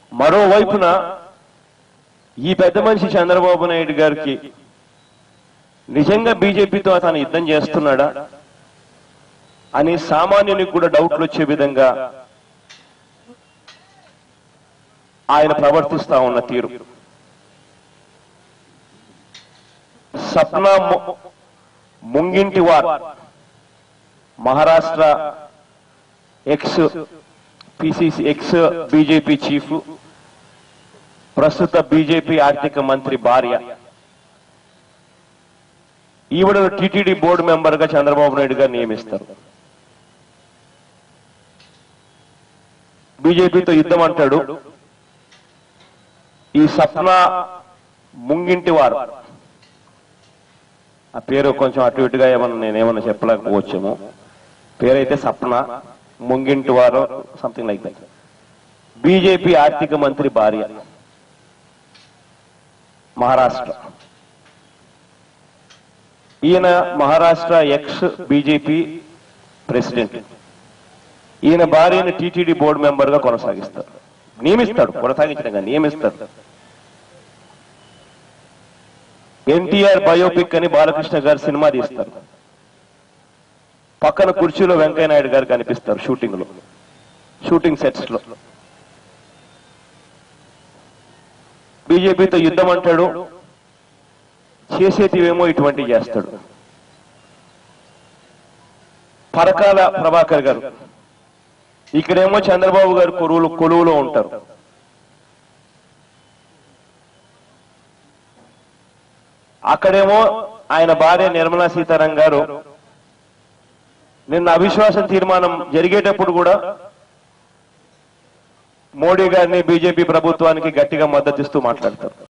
మరోవైపున ఈ పెద్ద మనిషి చంద్రబాబు నాయుడు గారికి నిజంగా బీజేపీతో అతను యుద్ధం చేస్తున్నాడా అని సామాన్యునికి కూడా డౌట్లు వచ్చే విధంగా ఆయన ప్రవర్తిస్తా ఉన్న తీరు సప్నా ము- Mungantiwar Maharashtra ex PCC ex BJP chief ప్రస్తుత బీజేపీ ఆర్థిక మంత్రి భార్య ఈవిడ టిటిడి బోర్డు మెంబర్ గా చంద్రబాబు నాయుడు గారు నియమిస్తారు బీజేపీతో యుద్ధం అంటాడు ఈ సప్నా ముంగింటి వారు ఆ పేరు కొంచెం అటు ఇటుగా ఏమన్నా నేనేమన్నా చెప్పలేకపోవచ్చేమో పేరైతే సప్న ముంగింటి వారు సంథింగ్ లైక్ దట్ బీజేపీ ఆర్థిక మంత్రి భార్య మహారాష్ట్ర ఈయన మహారాష్ట్ర ఎక్స్ బీజేపీ ప్రెసిడెంట్ ఈయన భార్యను టీటీడీ బోర్డు మెంబర్ గా కొనసాగిస్తారు నియమిస్తాడు కొనసాగించడం కాదు, నియమిస్తాడు ఎన్టీఆర్ బయోపిక్ అని బాలకృష్ణ గారు సినిమా తీస్తారు పక్కన కుర్చీలో వెంకయ్య నాయుడు గారు కనిపిస్తారు షూటింగ్ లో షూటింగ్ సెట్స్ లో బీజేపీతో యుద్ధం అంటాడు చేసేటివేమో ఇటువంటివి చేస్తాడు పరకాల ప్రభాకర్ గారు ఇక్కడేమో చంద్రబాబు గారు కొలువులు కొలువులో ఉంటారు అక్కడేమో ఆయన భార్య నిర్మలా సీతారాం గారు నిన్న అవిశ్వాసం తీర్మానం జరిగేటప్పుడు కూడా మోడీ గారిని బీజేపీ ప్రభుత్వానికి గట్టిగా మద్దతిస్తూ మాట్లాడతారు